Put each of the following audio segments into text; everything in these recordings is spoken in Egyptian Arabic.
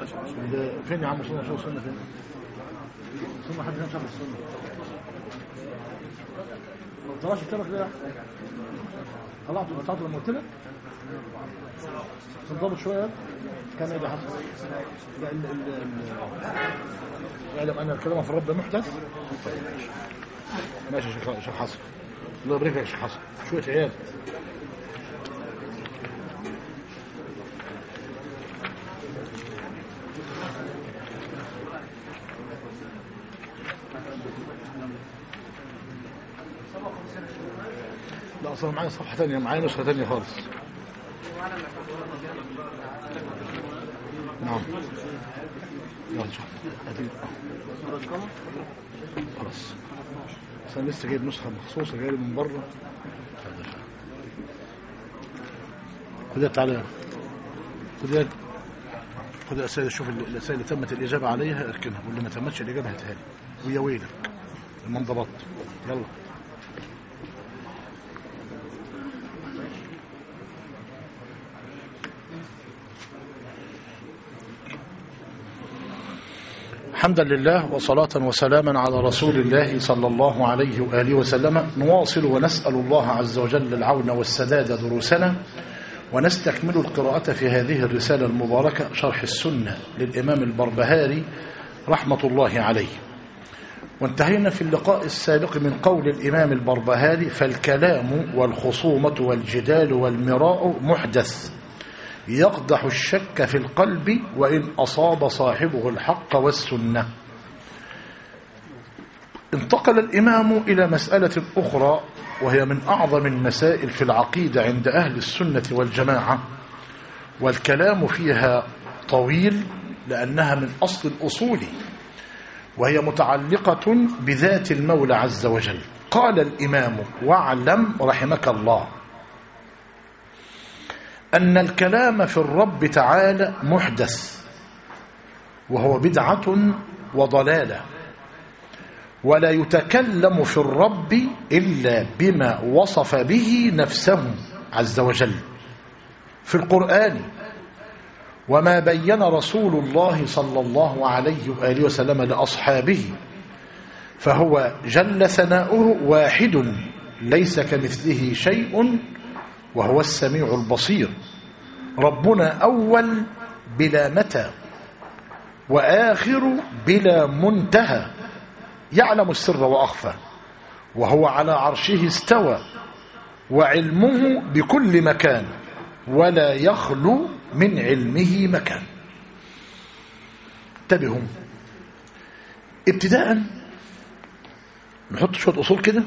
ده فين يا عم صلى الله السنة فين ثم حد فين شرح السنة ما طلعش الكلام ده طلعت قطعت لما قلت لك تنضبط شوية كان إذا حصل لا ال ال ال يعلم أن الكلام في الرب محدث ماشي يا شيخ شيخ حسن الله يبارك لك يا شيخ حسن شوية عيال لا اصلا معايا صفحه ثانيه معايا نسخه ثانيه خالص نعم يلا شوف هاتي. خلاص بس انا لسه جايب نسخه مخصوصه جايه من بره خدها تعالى خدها خد الاسئله شوف الاسئله اللي تمت الاجابه عليها اركنها واللي ما تمتش الاجابه هاتها لي ويا ويلك لما انضبطت يلا حمدا لله وصلاة وسلاما على رسول الله صلى الله عليه وآله وسلم نواصل ونسأل الله عز وجل العون والسداد دروسنا ونستكمل القراءة في هذه الرسالة المباركة شرح السنة للإمام البربهاري رحمة الله عليه وانتهينا في اللقاء السابق من قول الإمام البربهاري فالكلام والخصومة والجدال والمراء محدث يقدح الشك في القلب وإن أصاب صاحبه الحق والسنة انتقل الإمام إلى مسألة أخرى وهي من أعظم المسائل في العقيدة عند أهل السنة والجماعة والكلام فيها طويل لأنها من أصل الأصول وهي متعلقة بذات المولى عز وجل قال الإمام واعلم رحمك الله أن الكلام في الرب تعالى محدث وهو بدعة وضلالة ولا يتكلم في الرب إلا بما وصف به نفسه عز وجل في القرآن وما بين رسول الله صلى الله عليه وآله وسلم لأصحابه فهو جل ثناؤه واحد ليس كمثله شيء وهو السميع البصير ربنا أول بلا متى وآخر بلا منتهى يعلم السر وأخفى وهو على عرشه استوى وعلمه بكل مكان ولا يخلو من علمه مكان انتبهوا ابتداء نحط شوية أصول كده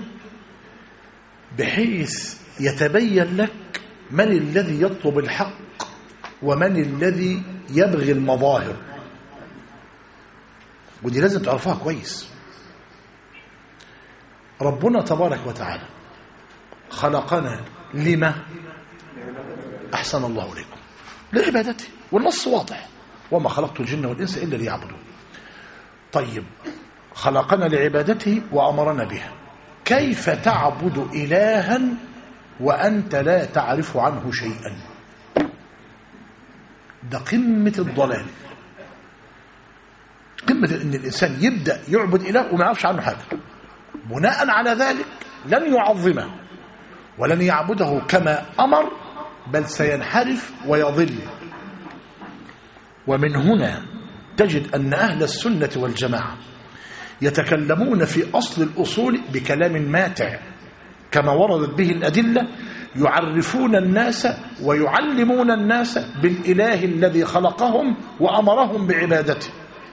بحيث يتبين لك من الذي يطلب الحق ومن الذي يبغي المظاهر ودي لازم تعرفها كويس ربنا تبارك وتعالى خلقنا لما أحسن الله إليكم لعبادته والنص واضح وما خلقت الجن والإنس إلا ليعبدون طيب خلقنا لعبادته وأمرنا بها كيف تعبد إلها وأنت لا تعرف عنه شيئا ده قمة الضلال قمة ان الانسان يبدأ يعبد اله وما يعرفش عنه حاجة بناء على ذلك لن يعظمه ولن يعبده كما امر بل سينحرف ويضل ومن هنا تجد ان اهل السنة والجماعة يتكلمون في اصل الاصول بكلام ماتع كما وردت به الادله يعرفون الناس ويعلمون الناس بالاله الذي خلقهم وامرهم بعبادته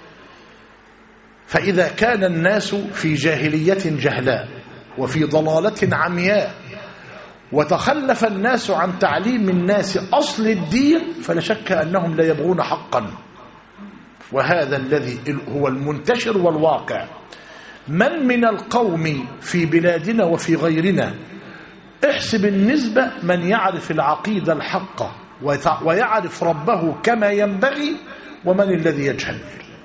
فإذا كان الناس في جاهلية جهلاء وفي ضلالة عمياء وتخلف الناس عن تعليم الناس أصل الدين فلا شك أنهم لا يبغون حقا وهذا الذي هو المنتشر والواقع من من القوم في بلادنا وفي غيرنا احسب النسبة من يعرف العقيدة الحقة ويعرف ربه كما ينبغي ومن الذي يجهل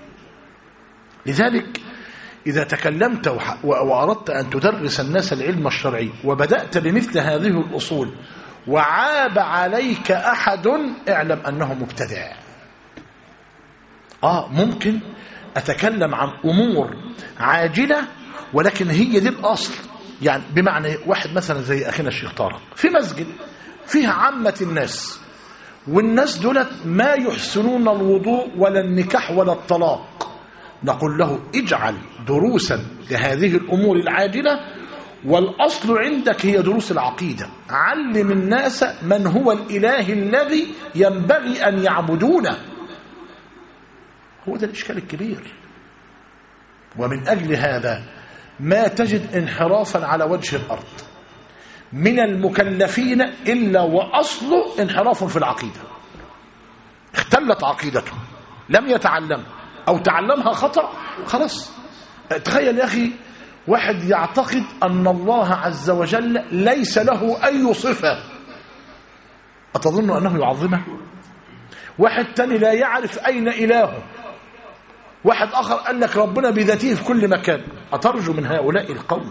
لذلك إذا تكلمت وأردت أن تدرس الناس العلم الشرعي وبدأت بمثل هذه الأصول وعاب عليك أحد اعلم أنه مبتدع آه ممكن أتكلم عن أمور عاجلة ولكن هي دي الأصل يعني بمعنى واحد مثلا زي أخينا الشيخ طارق في مسجد فيها عامة الناس والناس دولت ما يحسنون الوضوء ولا النكاح ولا الطلاق نقول له اجعل دروسا لهذه الأمور العاجلة والأصل عندك هي دروس العقيدة علم الناس من هو الإله الذي ينبغي أن يعبدونه هو ده الإشكال الكبير ومن أجل هذا ما تجد انحرافا على وجه الأرض من المكلفين إلا وأصله انحراف في العقيدة اختلت عقيدته لم يتعلم أو تعلمها خطأ خلاص تخيل يا أخي واحد يعتقد أن الله عز وجل ليس له أي صفة أتظن أنه يعظمه واحد تاني لا يعرف أين إلهه واحد آخر قال لك ربنا بذاته في كل مكان أترجو من هؤلاء القوم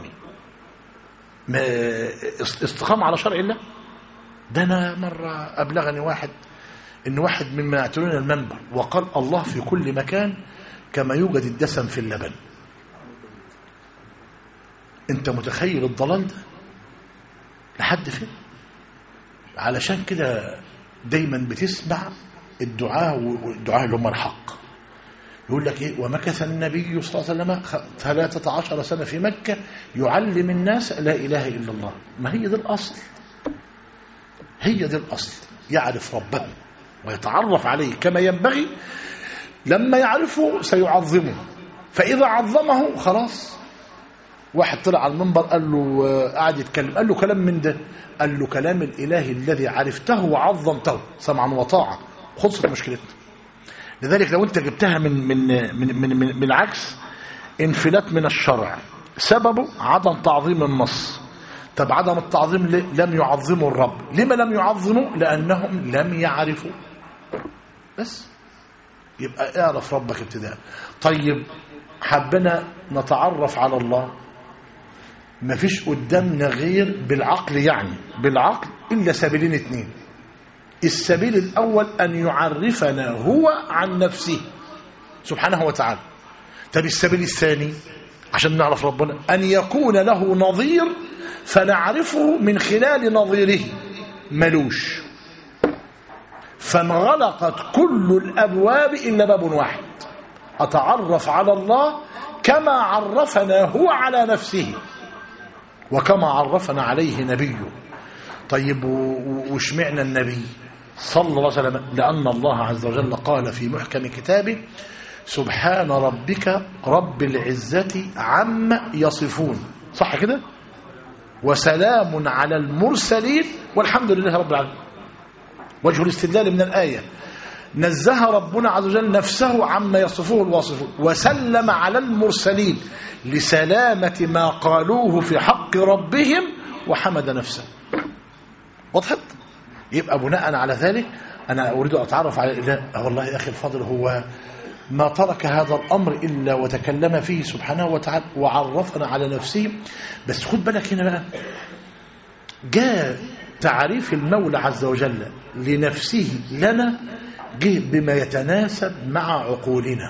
استقام على شرع الله ده أنا مرة أبلغني واحد إن واحد مما يعتلون المنبر وقال الله في كل مكان كما يوجد الدسم في اللبن انت متخيل الضلال ده لحد فين علشان كده دايما بتسمع الدعاء والدعاء اللي هم الحق يقول لك ايه ومكث النبي صلى الله عليه وسلم 13 سنة في مكة يعلم الناس لا إله إلا الله ما هي دي الأصل هي دي الأصل يعرف ربه ويتعرف عليه كما ينبغي لما يعرفه سيعظمه فإذا عظمه خلاص واحد طلع على المنبر قال له قاعد يتكلم قال له كلام من ده قال له كلام الإله الذي عرفته وعظمته سمعا وطاعة خلصت مشكلتنا لذلك لو انت جبتها من من من من, من, من العكس انفلات من الشرع سببه عدم تعظيم النص طب عدم التعظيم لم يعظموا الرب لما لم يعظموا لأنهم لم يعرفوا بس يبقى اعرف ربك ابتداء طيب حبنا نتعرف على الله ما فيش قدامنا غير بالعقل يعني بالعقل إلا سبيلين اتنين السبيل الأول أن يعرفنا هو عن نفسه سبحانه وتعالى طب السبيل الثاني عشان نعرف ربنا أن يكون له نظير فنعرفه من خلال نظيره ملوش فانغلقت كل الأبواب إلا باب واحد أتعرف على الله كما عرفنا هو على نفسه وكما عرفنا عليه نبيه طيب وشمعنا النبي صلى الله عليه وسلم لأن الله عز وجل قال في محكم كتابه سبحان ربك رب العزة عما يصفون صح كده وسلام على المرسلين والحمد لله رب العالمين وجه الاستدلال من الآية نزه ربنا عز وجل نفسه عما يصفه الواصفون وسلم على المرسلين لسلامة ما قالوه في حق ربهم وحمد نفسه وضحت يبقى بناء على ذلك أنا أريد أن أتعرف على الإله والله يا أخي الفضل هو ما ترك هذا الأمر إلا وتكلم فيه سبحانه وتعالى وعرفنا على نفسه بس خد بالك هنا بقى جاء تعريف المولى عز وجل لنفسه لنا جه بما يتناسب مع عقولنا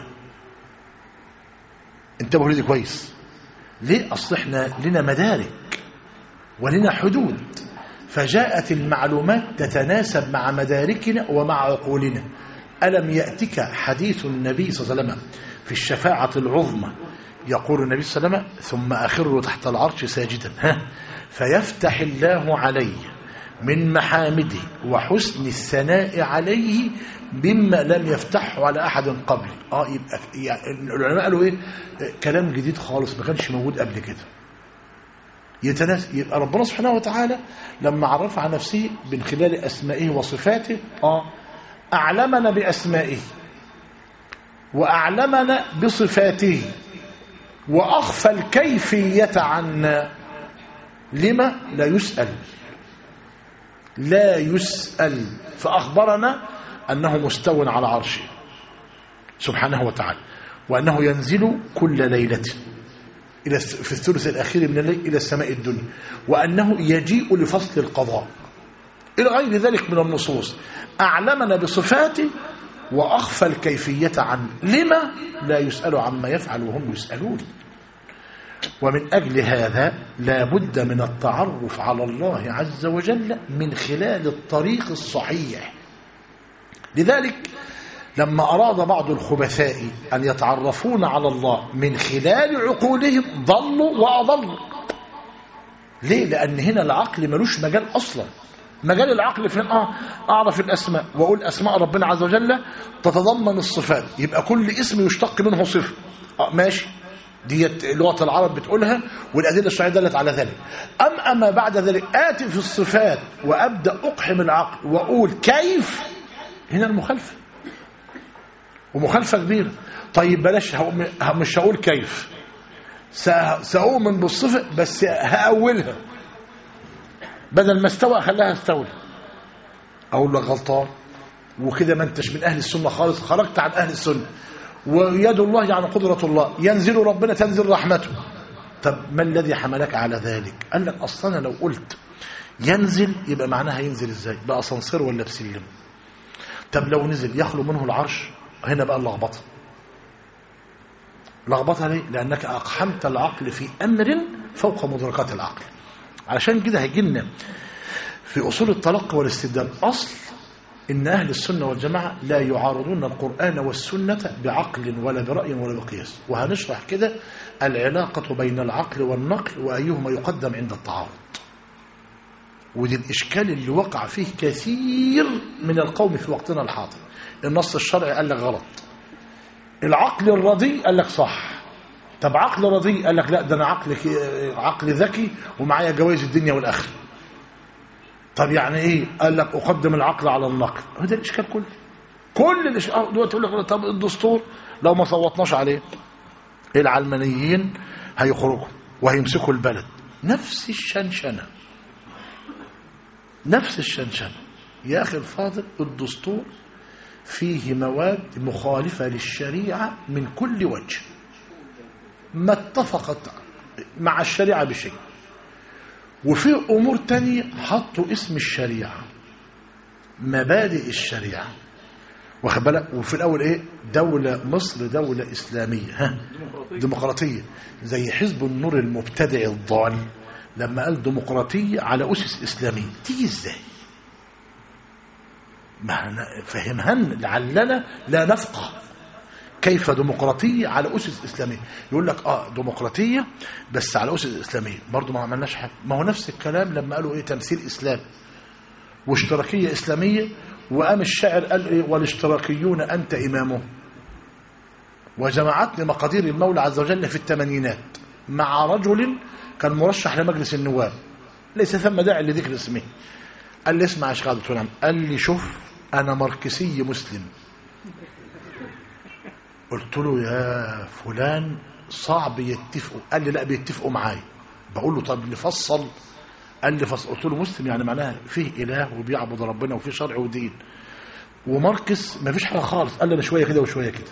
انتبهوا لي كويس ليه أصل احنا لنا مدارك ولنا حدود فجاءت المعلومات تتناسب مع مداركنا ومع عقولنا ألم يأتك حديث النبي صلى الله عليه وسلم في الشفاعة العظمى يقول النبي صلى الله عليه وسلم ثم أخر تحت العرش ساجدا ها فيفتح الله علي من محامده وحسن الثناء عليه مما لم يفتحه على أحد قبل آه يبقى يعني العلماء قالوا إيه كلام جديد خالص ما كانش موجود قبل كده يتناس يبقى ربنا سبحانه وتعالى لما عرف عن نفسه من خلال أسمائه وصفاته آه أعلمنا بأسمائه وأعلمنا بصفاته وأخفى الكيفية عنا لما لا يسأل لا يسأل فأخبرنا أنه مستو على عرشه سبحانه وتعالى وأنه ينزل كل ليلة إلى في الثلث الأخير من الليل إلى السماء الدنيا وأنه يجيء لفصل القضاء إلى غير ذلك من النصوص أعلمنا بصفاته وأخفى الكيفية عنه لما لا يسأل عما يفعل وهم يسألون ومن أجل هذا لا بد من التعرف على الله عز وجل من خلال الطريق الصحيح لذلك لما أراد بعض الخبثاء أن يتعرفون على الله من خلال عقولهم ضلوا وأضلوا ليه؟ لأن هنا العقل ملوش مجال أصلا مجال العقل فين اه اعرف الاسماء واقول اسماء ربنا عز وجل تتضمن الصفات يبقى كل اسم يشتق منه صفه اه ماشي ديت لغه العرب بتقولها والادله الشرعيه دلت على ذلك ام اما بعد ذلك اتي في الصفات وابدا اقحم العقل واقول كيف هنا المخالفه ومخالفه كبيره طيب بلاش مش هقول كيف سأؤمن بالصفه بس هأولها بدل ما استوى خلاها استولى اقول لك غلطان وكده ما انتش من اهل السنه خالص خرجت عن اهل السنه ويد الله يعني قدره الله ينزل ربنا تنزل رحمته طب ما الذي حملك على ذلك قال لك اصلا لو قلت ينزل يبقى معناها ينزل ازاي بقى اسانسير ولا بسلم طب لو نزل يخلو منه العرش هنا بقى اللخبطه لخبطه ليه لانك اقحمت العقل في امر فوق مدركات العقل علشان كده هيجي لنا في أصول التلقي والاستدلال أصل إن أهل السنة والجماعة لا يعارضون القرآن والسنة بعقل ولا برأي ولا بقياس وهنشرح كده العلاقة بين العقل والنقل وأيهما يقدم عند التعارض ودي الإشكال اللي وقع فيه كثير من القوم في وقتنا الحاضر النص الشرعي قال لك غلط العقل الرديء قال لك صح طب عقل رضي قال لك لا ده انا عقل عقل ذكي ومعايا جوائز الدنيا والاخره طب يعني ايه قال لك اقدم العقل على النقل هذا الاشكال كله كل الاشكال دلوقتي يقول لك طب الدستور لو ما صوتناش عليه العلمانيين هيخرجوا وهيمسكوا البلد نفس الشنشنه نفس الشنشنه يا اخي الفاضل الدستور فيه مواد مخالفه للشريعه من كل وجه ما اتفقت مع الشريعة بشيء وفي أمور تانية حطوا اسم الشريعة مبادئ الشريعة واخد بالك وفي الأول إيه دولة مصر دولة إسلامية ها ديمقراطية زي حزب النور المبتدع الضال لما قال ديمقراطية على أسس إسلامية تيجي إزاي ما فهمها لعلنا لا نفقه كيف ديمقراطية على أسس إسلامية يقول لك آه ديمقراطية بس على أسس إسلامية برضو ما عملناش حاجة ما هو نفس الكلام لما قالوا إيه تمثيل إسلام واشتراكية إسلامية وقام الشاعر قال إيه والاشتراكيون أنت إمامه وجمعتني مقادير المولى عز وجل في الثمانينات مع رجل كان مرشح لمجلس النواب ليس ثم داعي لذكر اسمه قال لي اسمع يا شيخ عبد السلام قال لي شوف أنا ماركسي مسلم قلت له يا فلان صعب يتفقوا قال لي لا بيتفقوا معايا بقول له طب نفصل قال لي فصل قلت له مسلم يعني معناها فيه اله وبيعبد ربنا وفيه شرع ودين وماركس ما فيش حاجه خالص قال لي انا شويه كده وشويه كده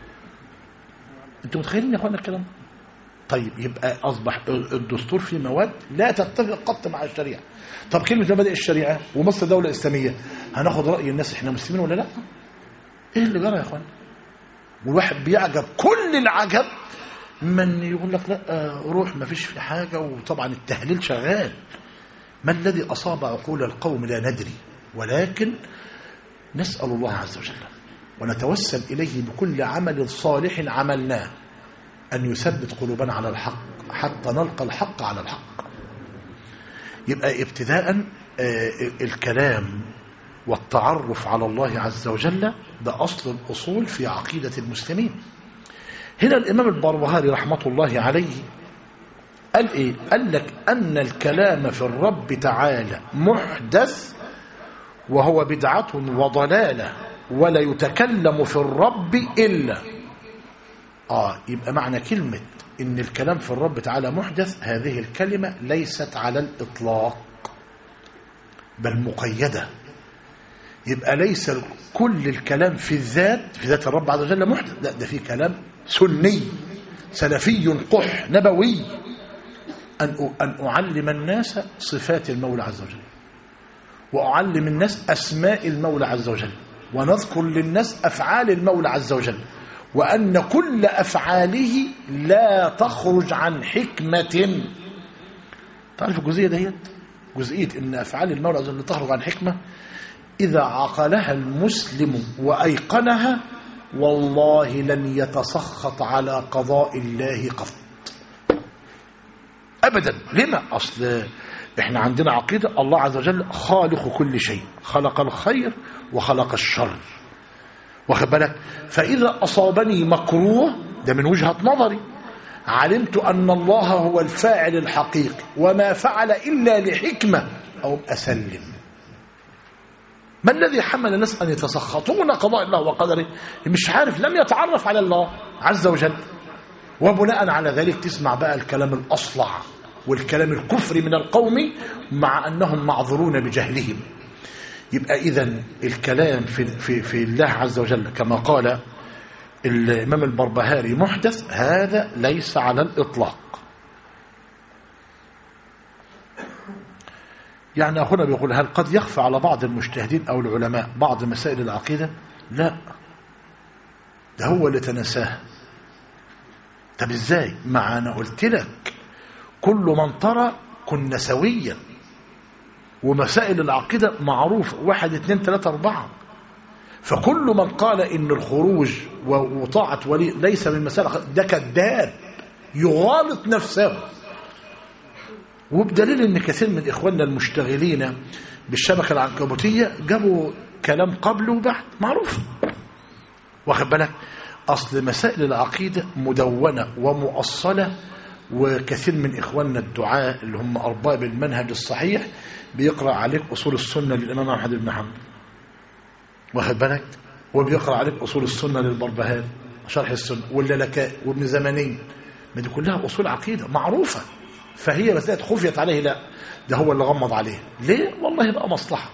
انتوا متخيلين يا اخوانا الكلام طيب يبقى اصبح الدستور فيه مواد لا تتفق قط مع الشريعه طب كلمه مبادئ الشريعه ومصر دوله اسلاميه هناخد راي الناس احنا مسلمين ولا لا ايه اللي جرى يا اخوانا والواحد بيعجب كل العجب من يقول لك لا روح ما فيش في حاجة وطبعا التهليل شغال ما الذي أصاب عقول القوم لا ندري ولكن نسأل الله عز وجل ونتوسل إليه بكل عمل صالح عملناه أن يثبت قلوبنا على الحق حتى نلقى الحق على الحق يبقى ابتداء الكلام والتعرف على الله عز وجل ده أصل الأصول في عقيدة المسلمين هنا الإمام البربهاري رحمة الله عليه قال إيه؟ قال لك أن الكلام في الرب تعالى محدث وهو بدعة وضلالة ولا يتكلم في الرب إلا آه يبقى معنى كلمة إن الكلام في الرب تعالى محدث هذه الكلمة ليست على الإطلاق بل مقيدة يبقى ليس كل الكلام في الذات في ذات الرب عز وجل محدث لا ده في كلام سني سلفي قح نبوي أن أن أعلم الناس صفات المولى عز وجل وأعلم الناس أسماء المولى عز وجل ونذكر للناس أفعال المولى عز وجل وأن كل أفعاله لا تخرج عن حكمة تعرف الجزئية ديت جزئية إن أفعال المولى عز وجل تخرج عن حكمة إذا عقلها المسلم وأيقنها والله لن يتسخط على قضاء الله قط أبدا لما أصل إحنا عندنا عقيدة الله عز وجل خالق كل شيء خلق الخير وخلق الشر واخد بالك فإذا أصابني مكروه ده من وجهة نظري علمت أن الله هو الفاعل الحقيقي وما فعل إلا لحكمة أو أسلم ما الذي حمل الناس أن يتسخطون قضاء الله وقدره مش عارف لم يتعرف على الله عز وجل وبناء على ذلك تسمع بقى الكلام الأصلع والكلام الكفر من القوم مع أنهم معذورون بجهلهم يبقى إذا الكلام في, في, في الله عز وجل كما قال الإمام البربهاري محدث هذا ليس على الإطلاق يعني أخونا بيقول هل قد يخفى على بعض المجتهدين أو العلماء بعض مسائل العقيدة لا ده هو اللي تنساه طب ازاي مع أنا قلت لك كل من ترى كنا سويا ومسائل العقيدة معروفة واحد اثنين ثلاثة أربعة فكل من قال إن الخروج وطاعة ولي ليس من مسائل ده كذاب يغالط نفسه وبدليل ان كثير من اخواننا المشتغلين بالشبكه العنكبوتيه جابوا كلام قبل وبعد معروف واخد بالك اصل مسائل العقيده مدونه ومؤصله وكثير من اخواننا الدعاء اللي هم ارباب المنهج الصحيح بيقرا عليك اصول السنه للامام احمد بن حنبل واخد بالك وبيقرا عليك اصول السنه للبربهاري شرح السنه واللالكائي وابن زمانين ما دي كلها اصول عقيده معروفه فهي مسألة خفيت عليه لا ده هو اللي غمض عليه ليه والله بقى مصلحة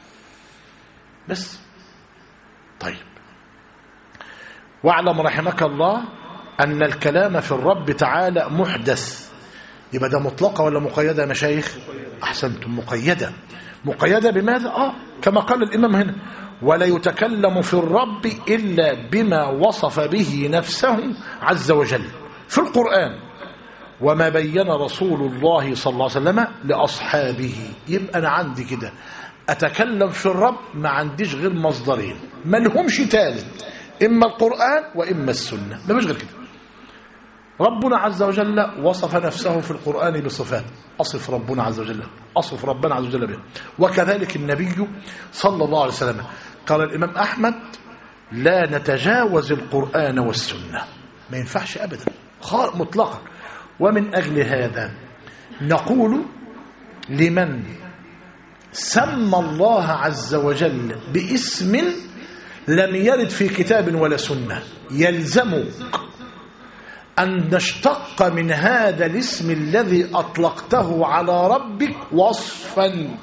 بس طيب واعلم رحمك الله أن الكلام في الرب تعالى محدث يبقى ده مطلقة ولا مقيدة يا مشايخ أحسنتم مقيدة مقيدة بماذا آه كما قال الإمام هنا ولا يتكلم في الرب إلا بما وصف به نفسه عز وجل في القرآن وما بين رسول الله صلى الله عليه وسلم لأصحابه يبقى أنا عندي كده أتكلم في الرب ما عنديش غير مصدرين ما لهمش ثالث إما القرآن وإما السنة ما مش غير كده ربنا عز وجل وصف نفسه في القرآن بصفات أصف ربنا عز وجل أصف ربنا عز وجل به وكذلك النبي صلى الله عليه وسلم قال الإمام أحمد لا نتجاوز القرآن والسنة ما ينفعش أبدا مطلقا ومن أجل هذا نقول لمن سمى الله عز وجل باسم لم يرد في كتاب ولا سنة يلزمك أن نشتق من هذا الاسم الذي أطلقته على ربك وصفا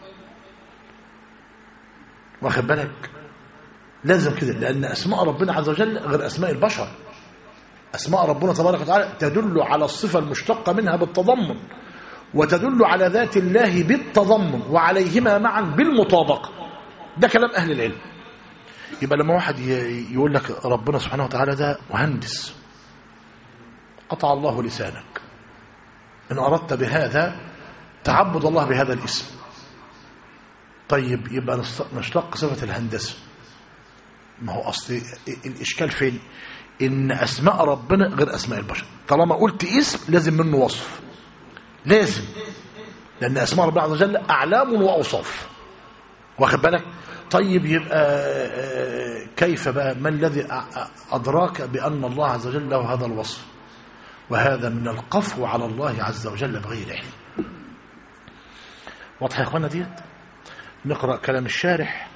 واخد بالك لازم كده لأن أسماء ربنا عز وجل غير أسماء البشر أسماء ربنا تبارك وتعالى تدل على الصفة المشتقة منها بالتضمن وتدل على ذات الله بالتضمن وعليهما معا بالمطابقة ده كلام أهل العلم يبقى لما واحد يقول لك ربنا سبحانه وتعالى ده مهندس قطع الله لسانك إن أردت بهذا تعبد الله بهذا الاسم طيب يبقى نشتق صفة الهندسة ما هو أصل الإشكال فين ان اسماء ربنا غير اسماء البشر طالما قلت اسم لازم منه وصف لازم لان اسماء ربنا عز وجل اعلام واوصاف واخد بالك طيب يبقى كيف بقى ما الذي ادراك بان الله عز وجل له هذا الوصف وهذا من القفو على الله عز وجل بغير علم واضح يا اخوانا ديت نقرا كلام الشارح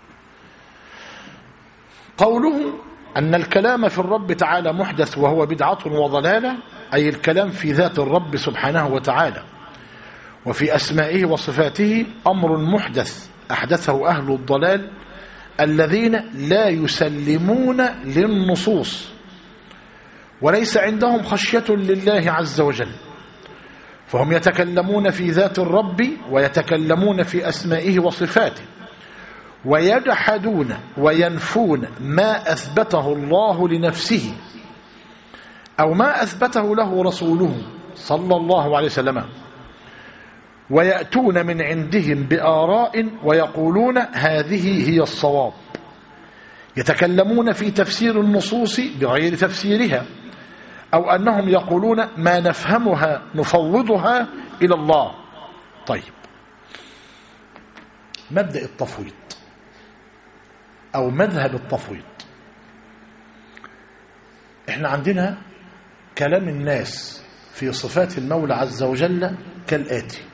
قوله أن الكلام في الرب تعالى محدث وهو بدعة وضلالة أي الكلام في ذات الرب سبحانه وتعالى وفي أسمائه وصفاته أمر محدث أحدثه أهل الضلال الذين لا يسلمون للنصوص وليس عندهم خشية لله عز وجل فهم يتكلمون في ذات الرب ويتكلمون في أسمائه وصفاته ويجحدون وينفون ما أثبته الله لنفسه أو ما أثبته له رسوله صلى الله عليه وسلم ويأتون من عندهم بآراء ويقولون هذه هي الصواب يتكلمون في تفسير النصوص بغير تفسيرها أو أنهم يقولون ما نفهمها نفوضها إلى الله طيب مبدأ التفويض أو مذهب التفويض احنا عندنا كلام الناس في صفات المولى عز وجل كالآتي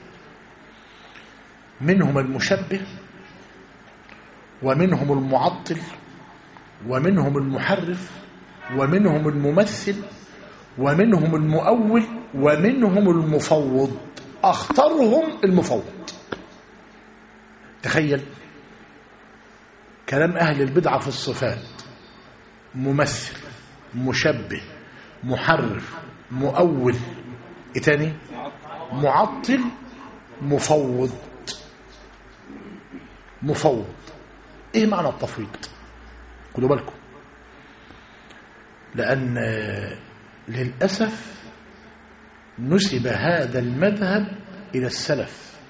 منهم المشبه ومنهم المعطل ومنهم المحرف ومنهم الممثل ومنهم المؤول ومنهم المفوض أخطرهم المفوض تخيل كلام أهل البدعة في الصفات ممثل مشبه محرف مؤول ايه تاني معطل مفوض مفوض ايه معنى التفويض خدوا بالكم لان للاسف نسب هذا المذهب الى السلف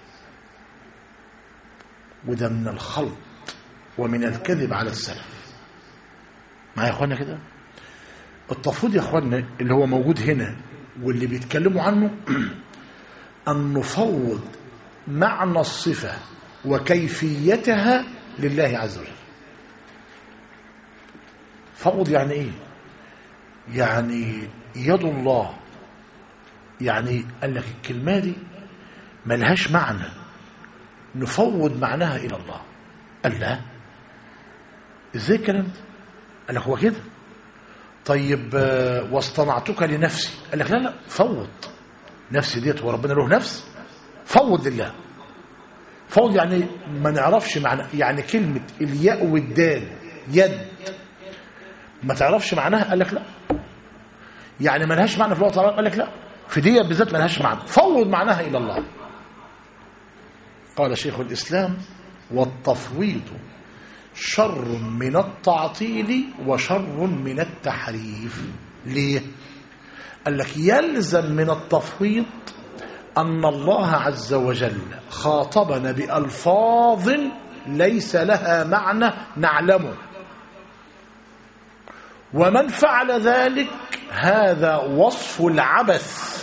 وده من الخلط ومن الكذب على السلف معايا يا اخوانا كده التفويض يا اخوانا اللي هو موجود هنا واللي بيتكلموا عنه ان نفوض معنى الصفه وكيفيتها لله عز وجل فوض يعني ايه يعني يد الله يعني قال لك الكلمه دي ملهاش معنى نفوض معناها الى الله قال لا ازاي الكلام ده قال لك هو كده طيب واصطنعتك لنفسي قال لك لا لا فوض نفسي ديت هو ربنا له نفس فوض لله فوض يعني ما نعرفش معنى يعني كلمة الياء والدال يد ما تعرفش معناها قال لك لا يعني ما لهاش معنى في الوقت قال لك لا في دي بالذات ما لهاش معنى فوض معناها إلى الله قال شيخ الإسلام والتفويض شر من التعطيل وشر من التحريف ليه قال لك يلزم من التفويض أن الله عز وجل خاطبنا بألفاظ ليس لها معنى نعلمه ومن فعل ذلك هذا وصف العبث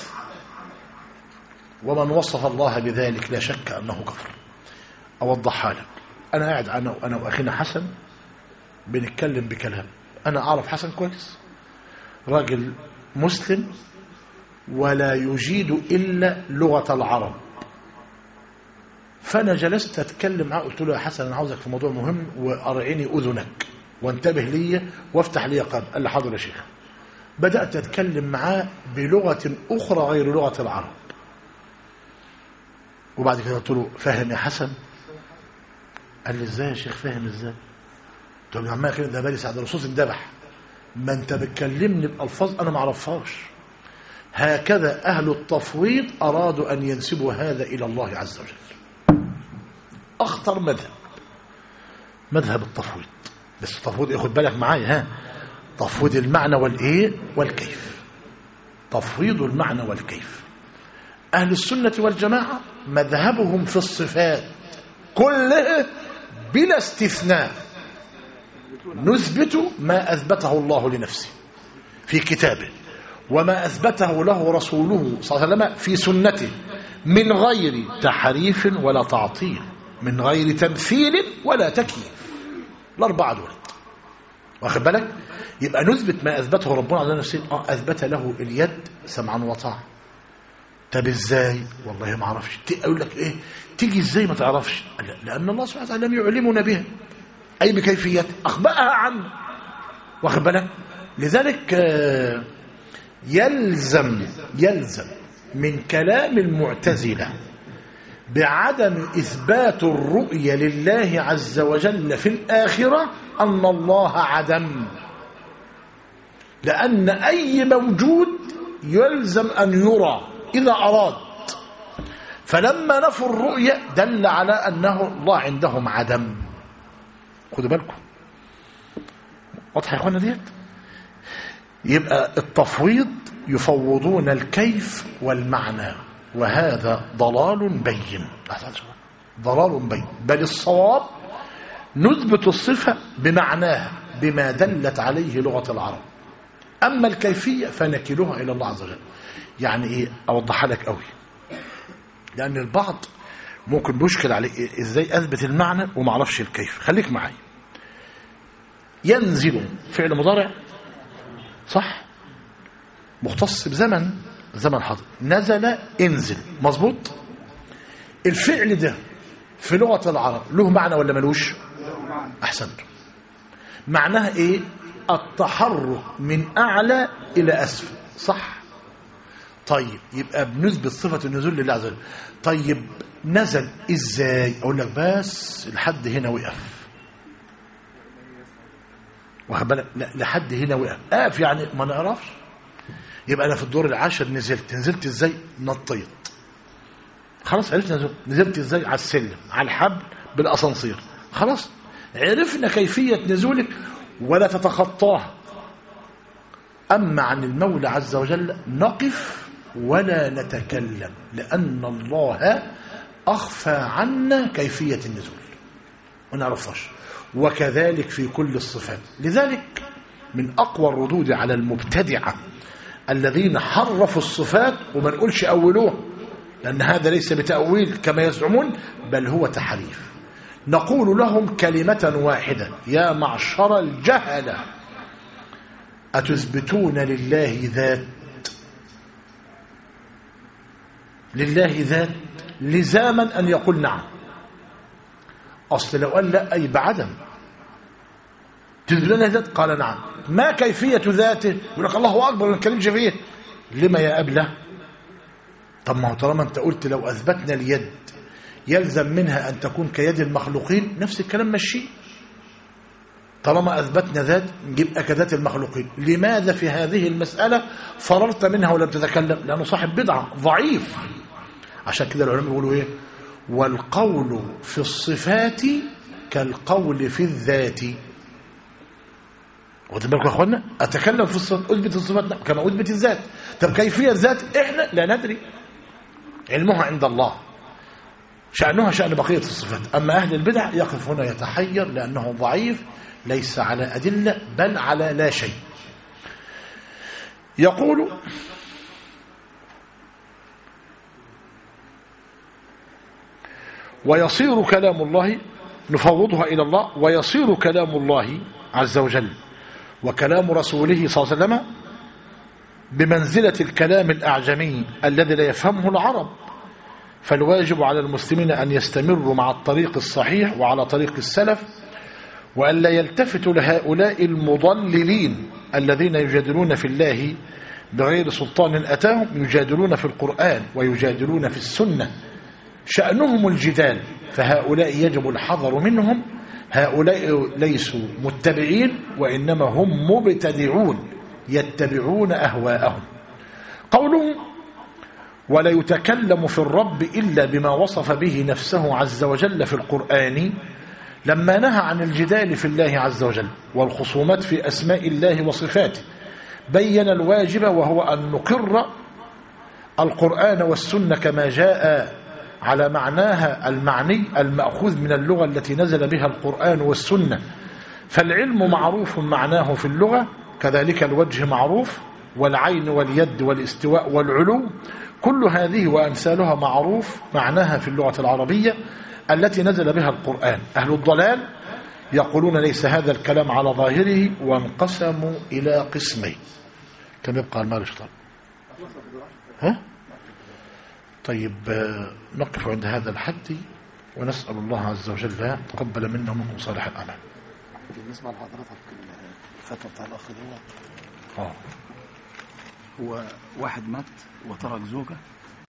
ومن وصف الله بذلك لا شك أنه كفر أوضحها لك أنا قاعد أنا وأنا وأخينا حسن بنتكلم بكلام أنا أعرف حسن كويس راجل مسلم ولا يجيد إلا لغة العرب فأنا جلست أتكلم معه قلت له يا حسن أنا عاوزك في موضوع مهم وأرعيني أذنك وانتبه لي وافتح لي قلب قال لي حاضر يا شيخ بدأت أتكلم معاه بلغة أخرى غير لغة العرب وبعد كده قلت له فاهم يا حسن قال لي ازاي يا شيخ فاهم ازاي قلت له يا عم كده ده بالي سعد الرسول اندبح ما انت بتكلمني بألفاظ أنا ما اعرفهاش هكذا أهل التفويض أرادوا أن ينسبوا هذا إلى الله عز وجل أخطر مذهب مذهب التفويض بس التفويض ياخد بالك معايا ها تفويض المعنى والإيه والكيف تفويض المعنى والكيف أهل السنة والجماعة مذهبهم في الصفات كله بلا استثناء نثبت ما أثبته الله لنفسه في كتابه وما أثبته له رسوله صلى الله عليه وسلم في سنته من غير تحريف ولا تعطيل من غير تمثيل ولا تكييف الأربعة دول واخد بالك يبقى نثبت ما أثبته ربنا على نفسه آه أثبت له اليد سمعا وطاعة طب ازاي والله ما اعرفش اقول لك ايه تيجي ازاي ما تعرفش لا لان الله سبحانه وتعالى لم يعلمنا بها اي بكيفيات اخبأها عنه واخد بالك لذلك يلزم يلزم من كلام المعتزله بعدم اثبات الرؤيه لله عز وجل في الاخره ان الله عدم لان اي موجود يلزم ان يرى إذا أراد فلما نفوا الرؤية دل على أنه الله عندهم عدم خدوا بالكم واضحه يا اخوانا ديت يبقى التفويض يفوضون الكيف والمعنى وهذا ضلال بين ضلال بين بل الصواب نثبت الصفة بمعناها بما دلت عليه لغة العرب أما الكيفية فنكلها إلى الله عز وجل يعني إيه أوضحها لك قوي لأن البعض ممكن بيشكل عليه إيه؟ إزاي أثبت المعنى وما اعرفش الكيف خليك معايا ينزل فعل مضارع صح مختص بزمن زمن حاضر نزل انزل مظبوط الفعل ده في لغة العرب له معنى ولا ملوش احسنت معناها ايه التحرك من اعلى الى اسفل صح طيب يبقى بنثبت صفة النزول لله عز وجل طيب نزل ازاي اقول لك بس لحد هنا وقف واخد بالك لا لحد هنا وقف اقف يعني ما نعرفش يبقى انا في الدور العاشر نزلت نزلت ازاي نطيت خلاص عرفنا نزلت نزلت ازاي على السلم على الحبل بالاسانسير خلاص عرفنا كيفية نزولك ولا تتخطاها أما عن المولى عز وجل نقف ولا نتكلم لأن الله أخفى عنا كيفية النزول ما نعرفهاش وكذلك في كل الصفات لذلك من أقوى الردود على المبتدعة الذين حرفوا الصفات وما نقولش أولوها لأن هذا ليس بتأويل كما يزعمون بل هو تحريف نقول لهم كلمة واحدة يا معشر الجهلة أتثبتون لله ذات لله ذات لزاما أن يقول نعم أصل لو قال لا أي بعدم تثبتون ذات قال نعم ما كيفية ذاته يقول لك الله أكبر ما نتكلمش فيه لما يا أبله طب ما هو طالما أنت قلت لو أثبتنا اليد يلزم منها أن تكون كيد المخلوقين نفس الكلام مشي طالما أثبتنا ذات يبقى كذات المخلوقين لماذا في هذه المسألة فررت منها ولم تتكلم لأنه صاحب بدعة ضعيف عشان كده العلماء يقولوا إيه والقول في الصفات كالقول في الذات واخدين بالكم يا اخوانا اتكلم في الصفات اثبت الصفات كما اثبت الذات طب كيفيه الذات احنا لا ندري علمها عند الله شأنها شأن بقية الصفات أما أهل البدع يقف هنا يتحير لأنه ضعيف ليس على أدلة بل على لا شيء يقول ويصير كلام الله نفوضها إلى الله ويصير كلام الله عز وجل وكلام رسوله صلى الله عليه وسلم بمنزلة الكلام الأعجمي الذي لا يفهمه العرب فالواجب على المسلمين أن يستمروا مع الطريق الصحيح وعلى طريق السلف وأن لا يلتفتوا لهؤلاء المضللين الذين يجادلون في الله بغير سلطان أتاهم يجادلون في القرآن ويجادلون في السنة شأنهم الجدال فهؤلاء يجب الحذر منهم هؤلاء ليسوا متبعين وإنما هم مبتدعون يتبعون أهواءهم قولهم ولا يتكلم في الرب إلا بما وصف به نفسه عز وجل في القرآن لما نهى عن الجدال في الله عز وجل والخصومات في أسماء الله وصفاته بين الواجب وهو أن نقر القرآن والسنة كما جاء على معناها المعني المأخوذ من اللغة التي نزل بها القرآن والسنة فالعلم معروف معناه في اللغة كذلك الوجه معروف والعين واليد والاستواء والعلو كل هذه وأمثالها معروف معناها في اللغة العربية التي نزل بها القرآن أهل الضلال يقولون ليس هذا الكلام على ظاهره وانقسموا إلى قسمين كم يبقى المال الشطر ها؟ طيب نقف عند هذا الحد ونسأل الله عز وجل تقبل منا ومنكم صالح الأعمال بالنسبة لحضرتك الفتوى بتاع الأخ دوت اه هو واحد مات وترك زوجة